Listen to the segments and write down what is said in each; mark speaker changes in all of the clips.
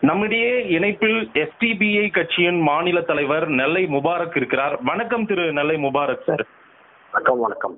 Speaker 1: நம்மிடையே இணைப்பில் எஸ்டிபிஐ கட்சியின் மாநில தலைவர் நெல்லை முபாரக் இருக்கிறார் வணக்கம் திரு நெல்லை முபாரக் சார்
Speaker 2: வணக்கம் வணக்கம்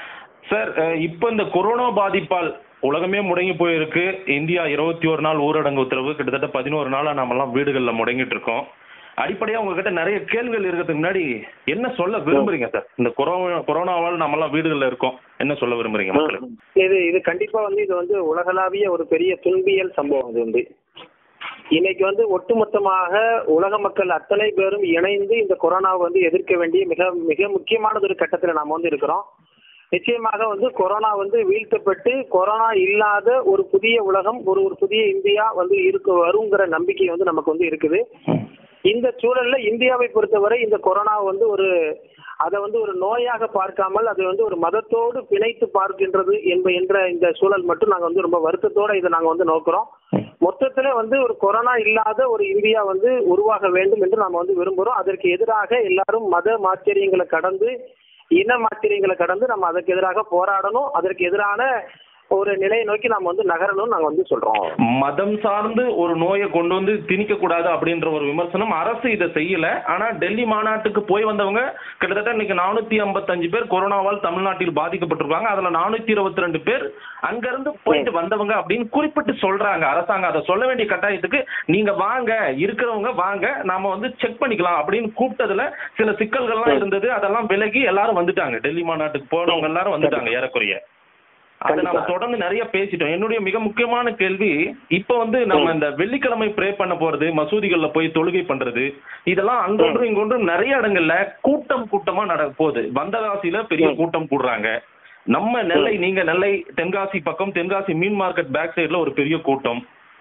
Speaker 1: சார் அஹ், இப்ப இந்த கொரோனா பாதிப்பால் உலகமே முடங்கி போயிருக்கு இந்தியா இருபத்தி ஒரு நாள் ஊரடங்கு உத்தரவு கிட்டத்தட்ட பதினோரு நாளா நாமெல்லாம் வீடுகள்ல முடங்கிட்டு இருக்கோம் அடிப்படையா உங்ககிட்ட நிறைய கேள்விகள் இருக்கிறதுக்கு முன்னாடி என்ன சொல்ல விரும்புறீங்க சார் இந்த கொரோனா கொரோனாவால் நாமெல்லாம் வீடுகள்ல இருக்கோம் என்ன சொல்ல விரும்புறீங்க மக்களுக்கு
Speaker 2: இது இது கண்டிப்பா வந்து இது வந்து உலகளாவிய ஒரு பெரிய துன்பியல் சம்பவம் இது வந்து இன்னைக்கு வந்து ஒட்டுமொத்தமாக உலக மக்கள் அத்தனை பேரும் இணைந்து இந்த கொரோனாவை வந்து எதிர்க்க வேண்டிய மிக மிக முக்கியமானது ஒரு கட்டத்துல நாம வந்து இருக்கிறோம் நிச்சயமாக வந்து கொரோனா வந்து வீழ்த்தப்பட்டு கொரோனா இல்லாத ஒரு புதிய உலகம் ஒரு ஒரு புதிய இந்தியா வந்து இருக்கு வருங்கிற நம்பிக்கை வந்து நமக்கு வந்து இருக்குது இந்த சூழல்ல இந்தியாவை பொறுத்தவரை இந்த கொரோனா வந்து ஒரு அதை வந்து ஒரு நோயாக பார்க்காமல் அதை வந்து ஒரு மதத்தோடு பிணைத்து பார்க்கின்றது என்ப என்ற இந்த சூழல் மட்டும் நாங்க வந்து ரொம்ப வருத்தத்தோட இதை நாங்க வந்து நோக்குறோம் மொத்தத்துல வந்து ஒரு கொரோனா இல்லாத ஒரு இந்தியா வந்து உருவாக வேண்டும் என்று நாம வந்து விரும்புறோம் அதற்கு எதிராக எல்லாரும் மத மாச்சரியங்களை கடந்து இன மாச்சரியங்களை கடந்து நம்ம அதற்கு எதிராக போராடணும் அதற்கு எதிரான ஒரு நிலையை நோக்கி நாம வந்து நகரணும்னு நாங்க வந்து சொல்றோம்
Speaker 1: மதம் சார்ந்து ஒரு நோயை கொண்டு வந்து திணிக்க கூடாது அப்படின்ற ஒரு விமர்சனம் அரசு இதை செய்யல ஆனா டெல்லி மாநாட்டுக்கு போய் வந்தவங்க கிட்டத்தட்ட இன்னைக்கு நானூத்தி ஐம்பத்தஞ்சு பேர் கொரோனாவால் தமிழ்நாட்டில் பாதிக்கப்பட்டிருக்காங்க அதுல நானூத்தி இருபத்தி ரெண்டு பேர் அங்கிருந்து போயிட்டு வந்தவங்க அப்படின்னு குறிப்பிட்டு சொல்றாங்க அரசாங்கம் அதை சொல்ல வேண்டிய கட்டாயத்துக்கு நீங்க வாங்க இருக்கிறவங்க வாங்க நாம வந்து செக் பண்ணிக்கலாம் அப்படின்னு கூப்பிட்டதுல சில சிக்கல்கள்லாம் இருந்தது அதெல்லாம் விலகி எல்லாரும் வந்துட்டாங்க டெல்லி மாநாட்டுக்கு போனவங்க எல்லாரும் வந்துட்டாங்க ஏறக்குறைய அதை நம்ம தொடர்ந்து நிறைய பேசிட்டோம் என்னுடைய மிக முக்கியமான கேள்வி இப்ப வந்து நம்ம இந்த வெள்ளிக்கிழமை ப்ரே பண்ண போறது மசூதிகள்ல போய் தொழுகை பண்றது இதெல்லாம் அங்கொன்றும் இங்கொன்றும் நிறைய இடங்கள்ல கூட்டம் கூட்டமா நட போகுது வந்தகாசியில பெரிய கூட்டம் கூடுறாங்க நம்ம நெல்லை நீங்க நெல்லை தென்காசி பக்கம் தென்காசி மீன் மார்க்கெட் பேக் சைடுல ஒரு பெரிய கூட்டம்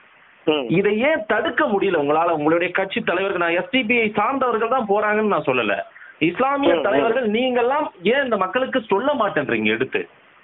Speaker 2: ம்.
Speaker 1: இதை ஏன் தடுக்க முடியல உங்களால உங்களுடைய கட்சி தலைவர்கள் நான் எஸ்டிபிஐ சார்ந்தவர்கள் தான் போறாங்கன்னு நான் சொல்லல இஸ்லாமிய
Speaker 2: ம், ம்.
Speaker 1: தலைவர்கள் நீங்கெல்லாம் ஏன் இந்த மக்களுக்கு சொல்ல மாட்டேன்றீங்க எடுத்து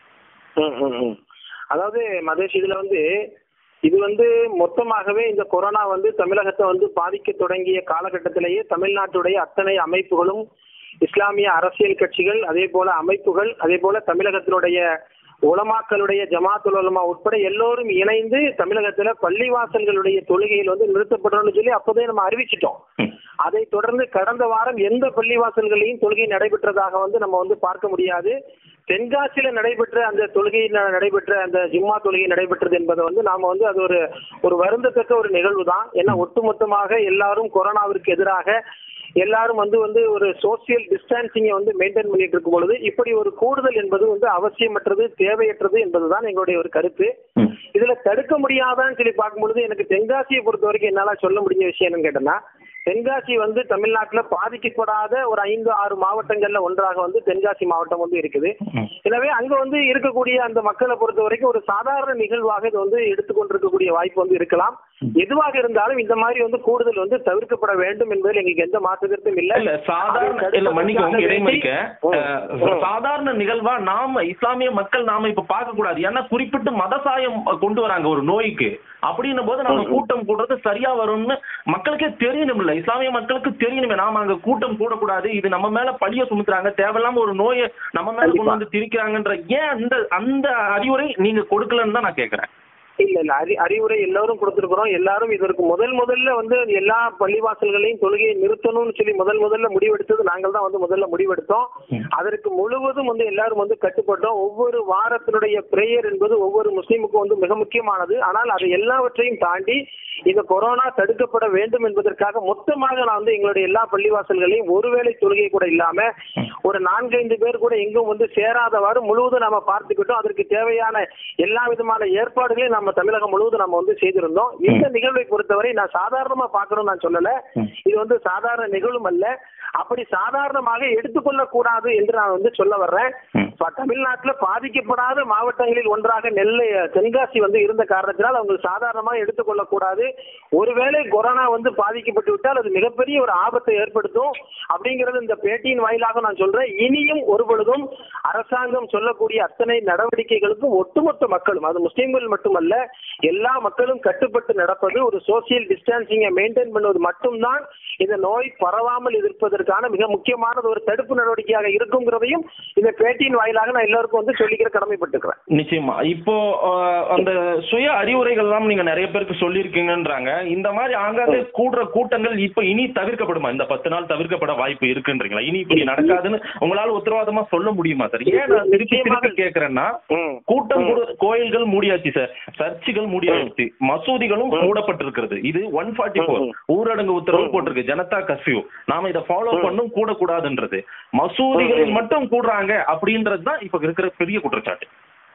Speaker 2: ம், ம், ம். அதாவது மதேஷ் இதுல வந்து இது வந்து மொத்தமாகவே இந்த கொரோனா வந்து தமிழகத்தை வந்து பாதிக்க தொடங்கிய காலகட்டத்திலேயே தமிழ்நாட்டுடைய அத்தனை அமைப்புகளும் இஸ்லாமிய அரசியல் கட்சிகள் அதே போல அமைப்புகள் அதே போல தமிழகத்தினுடைய உலமாக்களுடைய ஜமாத்துல் உலமா உட்பட எல்லோரும் இணைந்து தமிழகத்துல பள்ளிவாசல்களுடைய தொழுகையில் வந்து நிறுத்தப்படணும்னு சொல்லி அப்போதே நம்ம அறிவிச்சிட்டோம் அதை தொடர்ந்து கடந்த வாரம் எந்த பள்ளிவாசல்களையும் தொழுகை நடைபெற்றதாக வந்து நம்ம வந்து பார்க்க முடியாது தென்காசியில நடைபெற்ற அந்த தொழுகை ந- நடைபெற்ற அந்த ஜும்மா தொழுகை நடைபெற்றது என்பதை வந்து நாம வந்து அது ஒரு ஒரு வருந்தத்தக்க ஒரு நிகழ்வு தான் ஏன்னா ஒட்டுமொத்தமாக எல்லாரும் கொரோனாவிற்கு எதிராக எல்லாரும் வந்து வந்து ஒரு சோசியல் டிஸ்டன்சிங்கை வந்து மெயின்டைன் பண்ணிட்டு இருக்கும் பொழுது இப்படி ஒரு கூடுதல் என்பது வந்து அவசியமற்றது தேவையற்றது என்பதுதான் எங்களுடைய ஒரு கருத்து இதுல தடுக்க முடியாதான்னு சொல்லி பார்க்கும் பொழுது எனக்கு தென்காசியை பொறுத்த வரைக்கும் என்னால சொல்ல முடிஞ்ச விஷயம் என்னன்னு கேட்டேன்னா தென்காசி வந்து தமிழ்நாட்டுல பாதிக்கப்படாத ஒரு ஐந்து ஆறு மாவட்டங்கள்ல ஒன்றாக வந்து தென்காசி மாவட்டம் வந்து இருக்குது எனவே அங்க வந்து இருக்கக்கூடிய அந்த மக்களை பொறுத்த வரைக்கும் ஒரு சாதாரண நிகழ்வாக இது வந்து எடுத்துக்கொண்டிருக்கக்கூடிய வாய்ப்பு வந்து இருக்கலாம் எதுவாக இருந்தாலும் இந்த மாதிரி வந்து கூடுதல் வந்து தவிர்க்கப்பட வேண்டும் என்பதில் எங்களுக்கு எந்த மாற்று கருத்தும் இல்லை
Speaker 1: இல்ல சாதாரண இல்ல மன்னிக்கவும் இடைமறிக்க அஹ், சாதாரண நிகழ்வா நாம இஸ்லாமிய மக்கள் நாம இப்ப பார்க்க கூடாது ஏன்னா குறிப்பிட்டு மதசாயம் கொண்டு வராங்க ஒரு நோய்க்கு அப்படின்னும் போது நம்ம கூட்டம் கூடுறது சரியா வரும்னு மக்களுக்கே தெரியணும்ல இஸ்லாமிய மக்களுக்கு தெரியணுமே நாம அங்க கூட்டம் கூடக்கூடாது இது நம்ம மேல பழிய சுமத்துறாங்க தேவையில்லாம ஒரு நோயை நம்ம மேல கொண்டு வந்து திரிக்கிறாங்கன்ற ஏன் அந்த அந்த அறிவுரை நீங்க கொடுக்கலன்னு தான் நான் கேக்குறேன்
Speaker 2: இல்ல இல்ல அறி அறிவுரை எல்லாரும் கொடுத்திருக்கிறோம் எல்லாரும் இதற்கு முதல் முதல்ல வந்து எல்லா பள்ளிவாசல்களையும் தொழுகையை நிறுத்தணும்னு சொல்லி முதல் முதல்ல முடிவெடுத்தது நாங்கள் தான் வந்து முதல்ல முடிவெடுத்தோம் அதற்கு முழுவதும் வந்து எல்லாரும் வந்து கட்டுப்பட்டோம் ஒவ்வொரு வாரத்தினுடைய பிரேயர் என்பது ஒவ்வொரு முஸ்லீமுக்கும் வந்து மிக முக்கியமானது ஆனால் அது எல்லாவற்றையும் தாண்டி இந்த கொரோனா தடுக்கப்பட வேண்டும் என்பதற்காக மொத்தமாக நான் வந்து எங்களுடைய எல்லா பள்ளிவாசல்களையும் ஒருவேளை தொழுகை கூட இல்லாம ஒரு நான்கைந்து பேர் கூட எங்கும் வந்து சேராதவாறு முழுவதும் நாம பார்த்துக்கிட்டோம் அதற்கு தேவையான எல்லா விதமான ஏற்பாடுகளையும் நம்ம தமிழகம் முழுவதும் நம்ம வந்து செய்திருந்தோம் இந்த நிகழ்வை பொறுத்தவரை நான் சாதாரணமா பார்க்கணும்னு நான் சொல்லல இது வந்து சாதாரண நிகழ்வும் அல்ல அப்படி சாதாரணமாக எடுத்துக்கொள்ள கூடாது என்று நான் வந்து சொல்ல வர்றேன் இப்ப தமிழ்நாட்டுல பாதிக்கப்படாத மாவட்டங்களில் ஒன்றாக நெல்லை தென்காசி வந்து இருந்த காரணத்தினால் அவங்க சாதாரணமாக எடுத்துக்கொள்ள கூடாது ஒருவேளை கொரோனா வந்து பாதிக்கப்பட்டு விட்டால் அது மிகப்பெரிய ஒரு ஆபத்தை ஏற்படுத்தும் அப்படிங்கிறது இந்த பேட்டியின் வாயிலாக நான் சொல்றேன் இனியும் ஒரு பொழுதும் அரசாங்கம் சொல்லக்கூடிய அத்தனை நடவடிக்கைகளுக்கும் ஒட்டுமொத்த மக்களும் அது முஸ்லீம்கள் மட்டுமல்ல எல்லா மக்களும் கட்டுப்பட்டு நடப்பது ஒரு சோசியல் டிஸ்டன்சிங்கை மெயின்டைன் பண்ணுவது மட்டும்தான் இந்த நோய் பரவாமல் இருப்பதற்கான மிக முக்கியமானது ஒரு தடுப்பு நடவடிக்கையாக இருக்குங்கிறதையும் இந்த பேட்டியின் வாயிலாக நான் எல்லாருக்கும் வந்து சொல்லிக்கிற கடமைப்பட்டிருக்கிறேன்
Speaker 1: நிச்சயமா இப்போ அஹ், அந்த சுய அறிவுரைகள் எல்லாம் நீங்க நிறைய பேருக்கு சொல்லியிருக்கீங்கன்றாங்க இந்த மாதிரி ஆங்காங்கே கூடுற கூட்டங்கள் இப்ப இனி தவிர்க்கப்படுமா இந்த பத்து நாள் தவிர்க்கப்பட வாய்ப்பு இருக்குன்றீங்களா இனி இப்படி நடக்காதுன்னு உங்களால உத்தரவாதமா சொல்ல முடியுமா சார் ஏன் நான் திருப்பி திருப்பி கேக்குறேன்னா
Speaker 2: ம்.
Speaker 1: கூட்டம் கூட கோயில்கள் மூடியாச்சு சார் சர்ச்சுகள் மூடியாச்சு மசூதிகளும் மூடப்பட்டிருக்கிறது இது ஒன் ஃபார்ட்டி ஃபோர் ஊரடங்கு உத்தரவு போட்டிருக்கு ஜனதா கர்ஃபியூ நாம இதை ஃபாலோ பண்ணும் கூடக்கூடாதுன்றது மசூதிகளில் மட்டும் கூடுறாங்க அப்படின்றது தான் இப்ப இருக்கிற பெரிய குற்றச்சாட்டு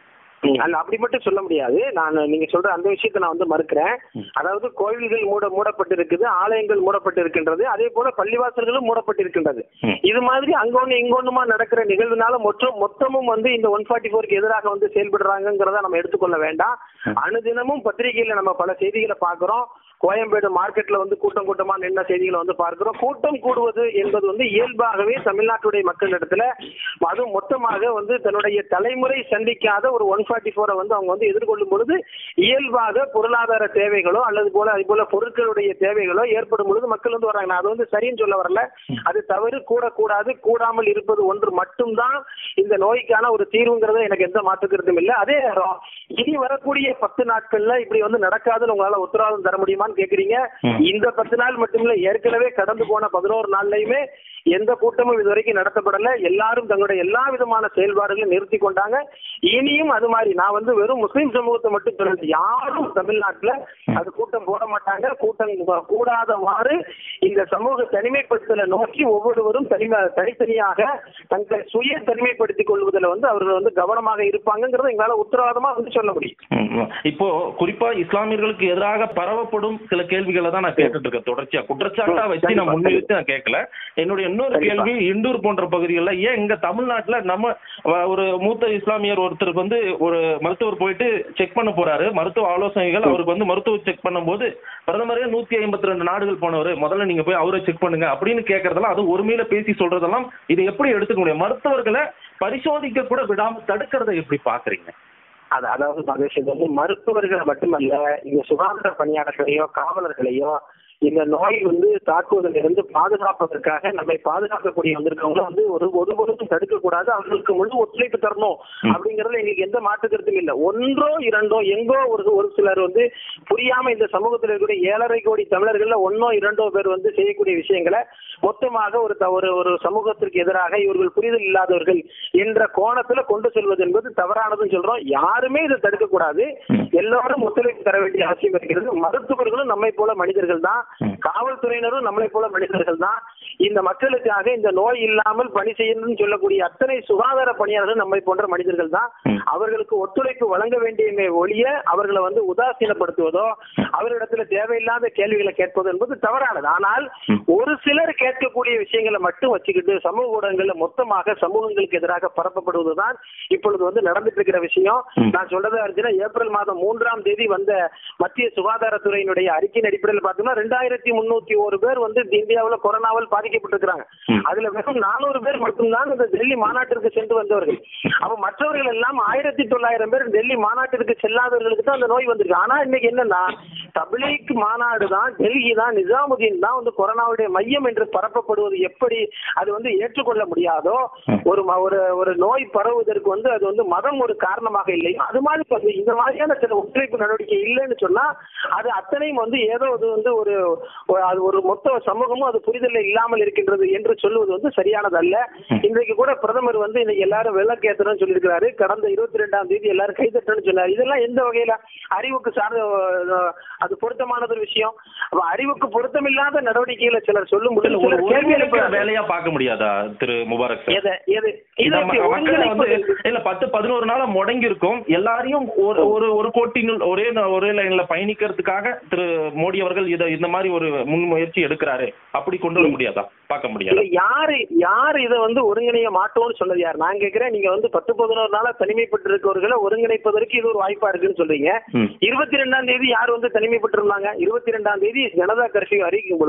Speaker 2: ம், அல்ல அப்படி மட்டும் சொல்ல முடியாது நான் நீங்க சொல்ற அந்த விஷயத்தை நான் வந்து மறுக்கிறேன் அதாவது கோவில்கள் மூட மூடப்பட்டிருக்குது ஆலயங்கள் மூடப்பட்டிருக்கின்றது அதே போல பள்ளிவாசல்களும் மூடப்பட்டிருக்கின்றது
Speaker 1: ம்.
Speaker 2: இது மாதிரி அங்கொன்னு இங்கொன்னுமா நடக்கிற நிகழ்வுனால மொத்தம் மொத்தமும் வந்து இந்த ஒன் ஃபார்ட்டி ஃபோருக்கு எதிராக வந்து செயல்படுறாங்கிறத நம்ம எடுத்துக்கொள்ள வேண்டாம் அனுதினமும் பத்திரிகையில நம்ம பல செய்திகளை பார்க்கிறோம் கோயம்பேடு மார்க்கெட்ல வந்து கூட்டம் கூட்டமா நின்ன செய்திகளை வந்து பார்க்கிறோம் கூட்டம் கூடுவது என்பது வந்து இயல்பாகவே தமிழ்நாட்டுடைய மக்களிடத்துல அதுவும் மொத்தமாக வந்து தன்னுடைய தலைமுறை சந்திக்காத ஒரு ஒன் ஃபார்ட்டி ஃபோரை வந்து அவங்க வந்து எதிர்கொள்ளும் பொழுது இயல்பாக பொருளாதார தேவைகளோ அல்லது போல அது போல பொருட்களுடைய தேவைகளோ ஏற்படும் பொழுது மக்கள் வந்து வராங்க நான் அது வந்து சரின்னு சொல்ல வரல அது தவறு கூடக்கூடாது கூடாமல் இருப்பது ஒன்று மட்டும்தான் இந்த நோய்க்கான ஒரு தீர்வுங்கிறது எனக்கு எந்த மாற்று கருத்தும் இல்லை அதே நேரம் இனி வரக்கூடிய பத்து நாட்கள்ல இப்படி வந்து நடக்காதுன்னு உங்களால உத்தரவாதம் தர முடியுமான்னு கேக்குறீங்க
Speaker 1: ம்.
Speaker 2: இந்த பத்து நாள் மட்டும் இல்ல ஏற்கனவே கடந்து போன பதினோரு நாள்லயுமே எந்த கூட்டமும் இதுவரைக்கும் நடத்தப்படல எல்லாரும் தங்களுடைய எல்லா விதமான செயல்பாடுகளையும் நிறுத்தி கொண்டாங்க இனியும் அது மாதிரி நான் வந்து வெறும் முஸ்லிம் சமூகத்தை மட்டும் சொல்லல யாரும் தமிழ்நாட்டுல அது கூட்டம் போட மாட்டாங்க கூட்டம் கூடாதவாறு இந்த சமூக தனிமைப்படுத்தலை நோக்கி ஒவ்வொருவரும் தனிமை தனித்தனியாக தங்களை சுய தனிமைப்படுத்திக் கொள்வதில் வந்து அவர்கள் வந்து கவனமாக இருப்பாங்கிறத எங்களால உத்தரவாதமா வந்து சொல்ல முடியும்
Speaker 1: ம். இப்போ குறிப்பா இஸ்லாமியர்களுக்கு எதிராக பரவப்படும் சில கேள்விகளை தான் நான் கேட்டுட்டு இருக்கேன் தொடர்ச்சியா குற்றச்சாட்டா வச்சு நான் முன்னிறுத்தி நான் கேட்கல என்னுடைய இன்னொரு
Speaker 2: கண்டிப்பா.
Speaker 1: கேள்வி இண்டூர் போன்ற பகுதிகளில் ஏன் இங்க தமிழ்நாட்டுல நம்ம அஹ், ஒரு மூத்த இஸ்லாமியர் ஒருத்தருக்கு வந்து ஒரு மருத்துவர் போயிட்டு செக் பண்ண போறாரு மருத்துவ ஆலோசனைகள் அவருக்கு வந்து மருத்துவ செக் பண்ணும்போது பிரதமரே நூத்தி ஐம்பத்தி ரெண்டு நாடுகள் போனவர் முதல்ல நீங்க போய் அவரை செக் பண்ணுங்க அப்படின்னு கேட்கறதெல்லாம் அது ஒருமையில பேசி சொல்றதெல்லாம் இதை எப்படி எடுத்துக்க முடியும் மருத்துவர்களை பரிசோதிக்க கூட விடாம தடுக்கிறதை எப்படி பாக்குறீங்க
Speaker 2: அது அதாவது மகேஷ் இது வந்து மருத்துவர்கள் மட்டுமல்ல இந்த சுகாதார பணியாளர்களையோ காவலர்களையோ இந்த நோய் வந்து தாக்குவதிலிருந்து பாதுகாப்பதற்காக நம்மை பாதுகாக்கக்கூடிய வந்திருக்கவங்க வந்து ஒரு ஒருபொருளும் தடுக்க கூடாது அவர்களுக்கு முழு ஒத்துழைப்பு தரணும் அப்படிங்கறதுல எங்களுக்கு எந்த மாற்று கருத்தும் இல்லை ஒன்றோ இரண்டோ எங்கோ ஒரு ஒரு சிலர் வந்து புரியாம இந்த சமூகத்தில் இருக்கக்கூடிய ஏழரை கோடி தமிழர்கள்ல ஒன்னோ இரண்டோ பேர் வந்து செய்யக்கூடிய விஷயங்களை மொத்தமாக ஒரு த- ஒரு ஒரு சமூகத்திற்கு எதிராக இவர்கள் புரிதல் இல்லாதவர்கள் என்ற கோணத்துல கொண்டு செல்வது என்பது தவறானதுன்னு சொல்றோம் யாருமே இதை தடுக்க கூடாது எல்லாரும் ஒத்துழைப்பு தர வேண்டிய அவசியம் இருக்கிறது மருத்துவர்களும் நம்மை போல மனிதர்கள் தான் காவல்துறையினரும் நம்மளை போல மனிதர்கள் தான் இந்த மக்களுக்காக இந்த நோய் இல்லாமல் பணி செய்யணும்னு சொல்லக்கூடிய அத்தனை சுகாதார பணியாளர்கள் நம்மை போன்ற மனிதர்கள் தான் அவர்களுக்கு ஒத்துழைப்பு வழங்க வேண்டியமே ஒழிய அவர்களை வந்து உதாசீனப்படுத்துவதோ அவர்களிடத்துல தேவையில்லாத கேள்விகளை கேட்பதோ என்பது தவறானது ஆனால் ஒரு சிலர் கேட்கக்கூடிய விஷயங்களை மட்டும் வச்சுக்கிட்டு சமூக ஊடகங்கள்ல மொத்தமாக சமூகங்களுக்கு எதிராக பரப்பப்படுவதுதான் இப்பொழுது வந்து நடந்துட்டு இருக்கிற விஷயம் நான் சொல்றதா இருந்துச்சுன்னா ஏப்ரல் மாதம் மூன்றாம் தேதி வந்த மத்திய சுகாதாரத்துறையினுடைய அறிக்கையின் அடிப்படையில் பார்த்தோம்னா ரெண்டாயிரத்தி முன்னூத்தி ஒரு பேர் வந்து இந்தியாவில் கொரோனாவால் பாதிக்கப்பட்டிருக்கிறாங்க அதுல வெறும் நானூறு பேர் மட்டும்தான் இந்த டெல்லி மாநாட்டிற்கு சென்று வந்தவர்கள் அப்ப மற்றவர்கள் எல்லாம் ஆயிரத்தி தொள்ளாயிரம் பேர் டெல்லி மாநாட்டிற்கு செல்லாதவர்களுக்கு தான் அந்த நோய் வந்திருக்கு ஆனா இன்னைக்கு என்னன்னா தபிலீக் மாநாடு தான் டெல்லி தான் நிஜாமுதீன் தான் வந்து கொரோனாவுடைய மையம் என்று பரப்பப்படுவது எப்படி அது வந்து ஏற்றுக்கொள்ள முடியாதோ ஒரு ம- ஒரு ஒரு நோய் பரவுவதற்கு வந்து அது வந்து மதம் ஒரு காரணமாக இல்லை அது மாதிரி வந்து இந்த மாதிரியான சில ஒத்துழைப்பு நடவடிக்கை இல்லைன்னு சொன்னா அது அத்தனையும் வந்து ஏதோ அது வந்து ஒரு ஒரு- அது ஒரு மொத்த சமூகமும் அது புரிதல் இல்லாமல் இருக்கின்றது என்று சொல்லுவது வந்து சரியானது அல்ல இன்றைக்கு கூட பிரதமர் வந்து இன்னைக்கு எல்லாரும் விளக்கேற்றணும்னு சொல்லியிருக்கிறாரு கடந்த இருபத்தி ரெண்டாம் தேதி எல்லாரும் கைதட்டணும்னு சொன்னாரு இதெல்லாம் எந்த வகையில அறிவுக்கு சார்ந்த அஹ், அது பொருத்தமானது ஒரு விஷயம் அப்ப அறிவுக்கு பொருத்தமில்லாத நடவடிக்கைகளை சிலர் சொல்லும் பொழுது
Speaker 1: ஒரு
Speaker 2: சிலர் கேள்வி
Speaker 1: ஒருங்கிணைப்பு
Speaker 2: எழுப்புறாங்க.
Speaker 1: வேலையா பார்க்க முடியாதா திரு முபாரக் சார்
Speaker 2: எதை எது
Speaker 1: இத
Speaker 2: இதை
Speaker 1: ம- மக்களை வந்து
Speaker 2: ஒருங்கிணைப்பது-
Speaker 1: இல்ல பத்து பதினோரு நாளா முடங்கி இருக்கும் எல்லாரையும் ஒரு ஒரு ஒரு கோட்டினுள் ஒரே ந- ஒரே லைன்ல பயணிக்கிறதுக்காக திரு மோடி அவர்கள் இத இந்த மாதிரி ஒரு முன்முயற்சி எடுக்கிறாரு அப்படி கொண்டு வர முடியாதா பார்க்க
Speaker 2: இல்ல
Speaker 1: முடியாதா
Speaker 2: யாரு யாரு இதை வந்து ஒருங்கிணைய மாட்டோம்னு சொன்னது யார் நான் கேக்குறேன் நீங்க வந்து பத்து பதினோரு நாளா தனிமைப்பட்டு இருக்கவர்களை ஒருங்கிணைப்பதற்கு இது ஒரு வாய்ப்பா இருக்குன்னு சொல்றீங்க
Speaker 1: ம்.
Speaker 2: இருபத்தி ரெண்டாம் தேதி யார் வந்து தனிமைப்பட்டு இருந்தாங்க இருபத்தி ரெண்டாம் தேதி ஜனதா கர்ஃபியூ அறிவிக்கும் பொழுது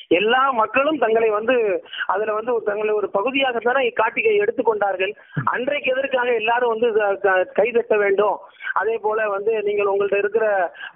Speaker 2: எல்லா மக்களும் தங்களை வந்து அதுல வந்து ஒரு தங்களை ஒரு பகுதியாக தானே காட்டிக்கை எடுத்துக்கொண்டார்கள் அன்றைக்கு எதற்காக எல்லாரும் வந்து க- க- கைதட்ட வேண்டும் அதே போல வந்து நீங்கள் உங்கள்ட்ட இருக்கிற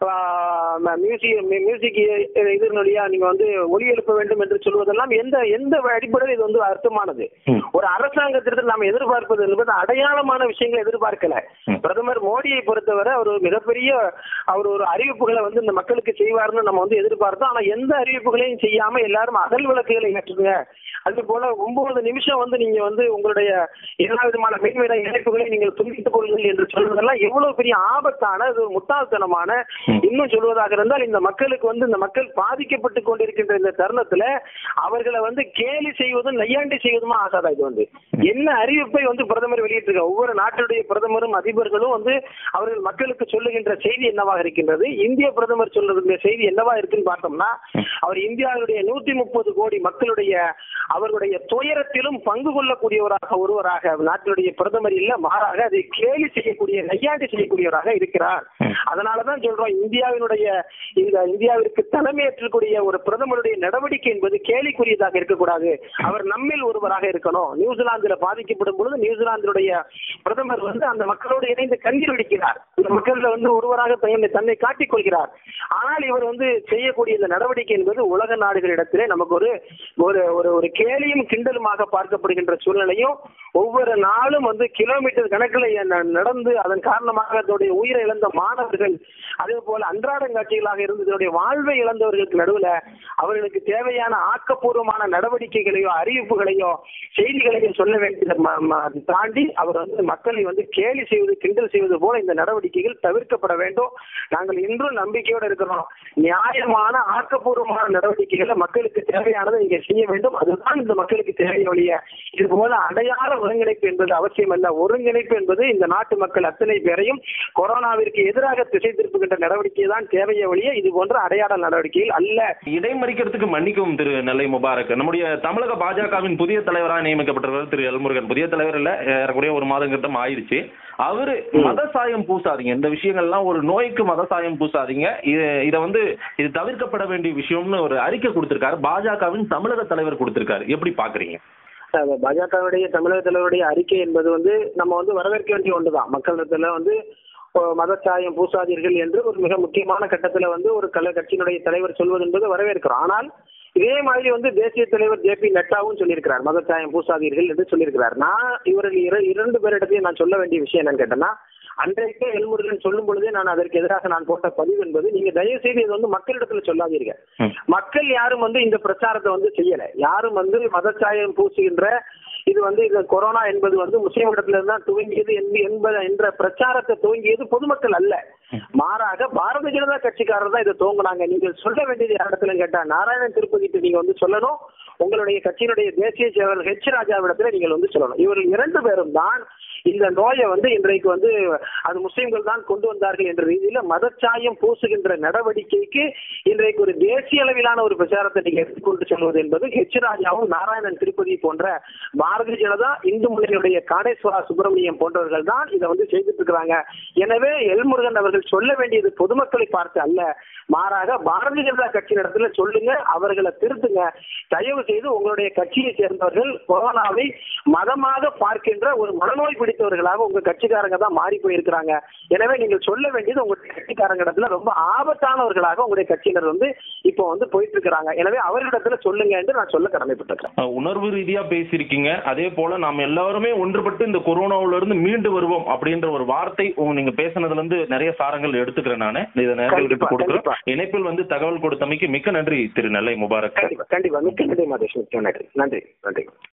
Speaker 2: மியூசிக் மியூசிக் இதனுடைய நீங்க வந்து ஒலி எழுப்ப வேண்டும் என்று சொல்வதெல்லாம் எந்த எந்த அடிப்படையில் இது வந்து அர்த்தமானது
Speaker 1: ம்.
Speaker 2: ஒரு அரசாங்கத்திற்கு நாம் எதிர்பார்ப்பது என்பது அடையாளமான விஷயங்களை எதிர்பார்க்கல
Speaker 1: ம்.
Speaker 2: பிரதமர் மோடியை பொறுத்தவரை அவர் ஒரு மிகப்பெரிய அவர் ஒரு அறிவிப்புகளை வந்து இந்த மக்களுக்கு செய்வார்னு நம்ம வந்து எதிர்பார்த்தோம் ஆனா எந்த அறிவிப்புகளையும் செய்யாம எல்லாரும் அகல் விளக்குகளை ஏற்றுங்க அது போல ஒன்பது நிமிஷம் வந்து நீங்க வந்து உங்களுடைய எல்லா விதமான மின்விட இணைப்புகளை நீங்கள் துண்டித்துக் கொள்ளுங்கள் என்று சொல்வதெல்லாம் எவ்வளவு பெரிய ஆபத்தான அது ஒரு முட்டாள்தனமான
Speaker 1: ம்.
Speaker 2: இன்னும் சொல்வதாக இருந்தால் இந்த மக்களுக்கு வந்து இந்த மக்கள் பாதிக்கப்பட்டு கொண்டிருக்கின்ற இந்த தருணத்துல அவர்களை வந்து கேலி செய்வதும் நையாண்டி செய்வதுமா ஆகாதா இது வந்து என்ன அறிவிப்பை வந்து பிரதமர் வெளியிட்டிருக்க ஒவ்வொரு நாட்டுடைய பிரதமரும் அதிபர்களும் வந்து அவர்கள் மக்களுக்கு சொல்லுகின்ற செய்தி என்னவாக இருக்கின்றது இந்திய பிரதமர் சொல்லுகின்ற செய்தி என்னவா இருக்குன்னு பார்த்தோம்னா அவர் இந்தியாவுடைய நூத்தி முப்பது கோடி மக்களுடைய அவர்களுடைய துயரத்திலும் பங்கு கொள்ளக்கூடியவராக ஒருவராக நாட்டினுடைய பிரதமர் இல்ல மாறாக அதை கேலி செய்யக்கூடிய நையாண்டி செய்யக்கூடியவராக இருக்கிறார்
Speaker 1: ம்.
Speaker 2: அதனாலதான் சொல்றோம் இந்தியாவினுடைய இந்த இந்தியாவிற்கு தலைமையேற்றக்கூடிய ஒரு பிரதமருடைய நடவடிக்கை என்பது கேலிக்குரியதாக இருக்கக்கூடாது அவர் நம்மில் ஒருவராக இருக்கணும் நியூசிலாந்துல பாதிக்கப்படும் பொழுது நியூசிலாந்தினுடைய பிரதமர் வந்து அந்த மக்களோடு இணைந்து கண்ணீர் வெடிக்கிறார் இந்த மக்கள்ல வந்து ஒருவராக தன்னை தன்னை காட்டிக் கொள்கிறார் ஆனால் இவர் வந்து செய்யக்கூடிய இந்த நடவடிக்கை என்பது உலக நாடுகளிடத்திலே நமக்கு ஒரு ஒரு ஒரு ஒரு கேலியும் கிண்டலுமாக பார்க்கப்படுகின்ற சூழ்நிலையும் ஒவ்வொரு நாளும் வந்து கிலோமீட்டர் கணக்கில் ந- நடந்து அதன் காரணமாக அதனுடைய உயிரை இழந்த மாணவர்கள் அதே போல அன்றாடம் காட்சிகளாக இருந்து இதனுடைய வாழ்வை இழந்தவர்களுக்கு நடுவுல அவர்களுக்கு தேவையான ஆக்கப்பூர்வமான நடவடிக்கைகளையோ அறிவிப்புகளையோ செய்திகளையோ சொல்ல வேண்டியதை ம- ம- அதை தாண்டி அவர் வந்து மக்களை வந்து கேலி செய்வது கிண்டல் செய்வது போல இந்த நடவடிக்கைகள் தவிர்க்கப்பட வேண்டும் நாங்கள் இன்றும் நம்பிக்கையோடு இருக்கிறோம் நியாயமான ஆக்கப்பூர்வமான நடவடிக்கைகளை மக்களுக்கு தேவையானதை இங்கே செய்ய வேண்டும் அதுதான் இந்த மக்களுக்கு தேவை ஒழிய இது போல அடையாள ஒருங்கிணைப்பு என்பது அவசியம் அல்ல ஒருங்கிணைப்பு என்பது இந்த நாட்டு மக்கள் அத்தனை பேரையும் கொரோனாவிற்கு எதிராக திசை திருப்புகின்ற நடவடிக்கை தான் தேவையை ஒழிய இது போன்ற அடையாள நடவடிக்கைகள் அல்ல
Speaker 1: இடைமறிக்கிறதுக்கு மன்னிக்கவும் திரு நெல்லை முபாரக் நம்முடைய தமிழக பாஜகவின் புதிய தலைவராக நியமிக்கப்பட்டிருக்கிறார் திரு எல்முருகன் புதிய தலைவர் இல்ல ஏறக்குறைய ஒரு மாதம் கிட்டம் ஆயிடுச்சு அவரு மத சாயம் பூசாதீங்க இந்த விஷயங்கள்லாம் ஒரு நோய்க்கு மத சாயம் பூசாதீங்க இது இத வந்து இது தவிர்க்கப்பட வேண்டிய விஷயம்னு ஒரு அறிக்கை கொடுத்திருக்காரு பாஜகவின் தமிழக தலைவர் கொடுத்திருக்காரு எப்படி பாக்குறீங்க
Speaker 2: அது பாஜகவுடைய தமிழக தலைவருடைய அறிக்கை என்பது வந்து நம்ம வந்து வரவேற்க வேண்டிய ஒன்றுதான் மக்களிடத்துல வந்து இப்போ மதச்சாயம் பூசாதீர்கள் என்று ஒரு மிக முக்கியமான கட்டத்துல வந்து ஒரு கல கட்சியினுடைய தலைவர் சொல்வது என்பது வரவேற்கிறோம் ஆனால் இதே மாதிரி வந்து தேசிய தலைவர் ஜே பி நட்டாவும் சொல்லியிருக்கிறார் மதச்சாயம் பூசாதீர்கள் என்று சொல்லியிருக்கிறார் நான் இவர்கள் இர- இரண்டு பேரிடத்தையும் நான் சொல்ல வேண்டிய விஷயம் என்னன்னு கேட்டேன்னா அன்றைக்கே எல்முருகன் சொல்லும் பொழுதே நான் அதற்கு எதிராக நான் போட்ட பதிவு என்பது நீங்க தயவு செய்து இது வந்து மக்களிடத்துல சொல்லாதீர்கள்
Speaker 1: ம்.
Speaker 2: மக்கள் யாரும் வந்து இந்த பிரச்சாரத்தை வந்து செய்யல யாரும் வந்து மதச்சாயம் பூசுகின்ற இது வந்து இந்த கொரோனா என்பது வந்து முஸ்லீம்களிடத்துல தான் துவங்கியது என்ப- என்பத என்ற பிரச்சாரத்தை துவங்கியது பொதுமக்கள் அல்ல மாறாக பாரதிய ஜனதா கட்சிக்காரர் தான் இதை துவங்கினாங்க நீங்க சொல்ல வேண்டியது யாரிடத்துல கேட்டா நாராயணன் திருப்பதிக்கு நீங்க வந்து சொல்லணும் உங்களுடைய கட்சியினுடைய தேசிய செயலர் ஹெச் ராஜாவிடத்துல நீங்கள் வந்து சொல்லணும் இவர்கள் இரண்டு பேரும் தான் இந்த நோயை வந்து இன்றைக்கு வந்து அது முஸ்லிம்கள் தான் கொண்டு வந்தார்கள் என்ற ரீதியில மதச்சாயம் பூசுகின்ற நடவடிக்கைக்கு இன்றைக்கு ஒரு தேசிய அளவிலான ஒரு பிரச்சாரத்தை நீங்க எடுத்துக்கொண்டு செல்வது என்பது ஹெச் ராஜாவும் நாராயணன் திருப்பதி போன்ற பாரதிய ஜனதா இந்து முன்னணியுடைய காடேஸ்வரா சுப்பிரமணியம் போன்றவர்கள் தான் இதை வந்து செய்துட்டு இருக்கிறாங்க எனவே எல்முருகன் அவர்கள் சொல்ல வேண்டியது பொதுமக்களை பார்த்து அல்ல மாறாக பாரதிய ஜனதா கட்சியினிடத்துல சொல்லுங்க அவர்களை திருத்துங்க தயவு செய்து உங்களுடைய கட்சியை சேர்ந்தவர்கள் கொரோனாவை மதமாக பார்க்கின்ற ஒரு மனநோய் பிடித்தவர்களாக உங்க கட்சிக்காரங்க தான் மாறி போயிருக்கிறாங்க எனவே நீங்கள் சொல்ல வேண்டியது உங்களுடைய கட்சிக்காரங்க இடத்துல ரொம்ப ஆபத்தானவர்களாக உங்களுடைய கட்சியினர் வந்து இப்போ வந்து போயிட்டு இருக்கிறாங்க எனவே அவர்களிடத்துல சொல்லுங்க என்று நான் சொல்ல கடமைப்பட்டிருக்கேன்
Speaker 1: அஹ் உணர்வு ரீதியா பேசியிருக்கீங்க அதே போல நாம் எல்லாருமே ஒன்றுபட்டு இந்த கொரோனாவுல இருந்து மீண்டு வருவோம் அப்படின்ற ஒரு வார்த்தை உங்க நீங்க பேசுனதுல இருந்து நிறைய சாரங்கள் எடுத்துக்கிறேன் நானு இதை நேரங்களுக்கு
Speaker 2: கண்டிப்பா,
Speaker 1: கொடுக்குறேன்
Speaker 2: கண்டிப்பா.
Speaker 1: இணைப்பில் வந்து தகவல் கொடுத்தமைக்கு மிக்க நன்றி திரு நெல்லை முபாரக்
Speaker 2: கண்டிப்பா கண்டிப்பா மிக்க நன்றி மாதேஷ் மிக்க நன்றி நன்றி நன்றி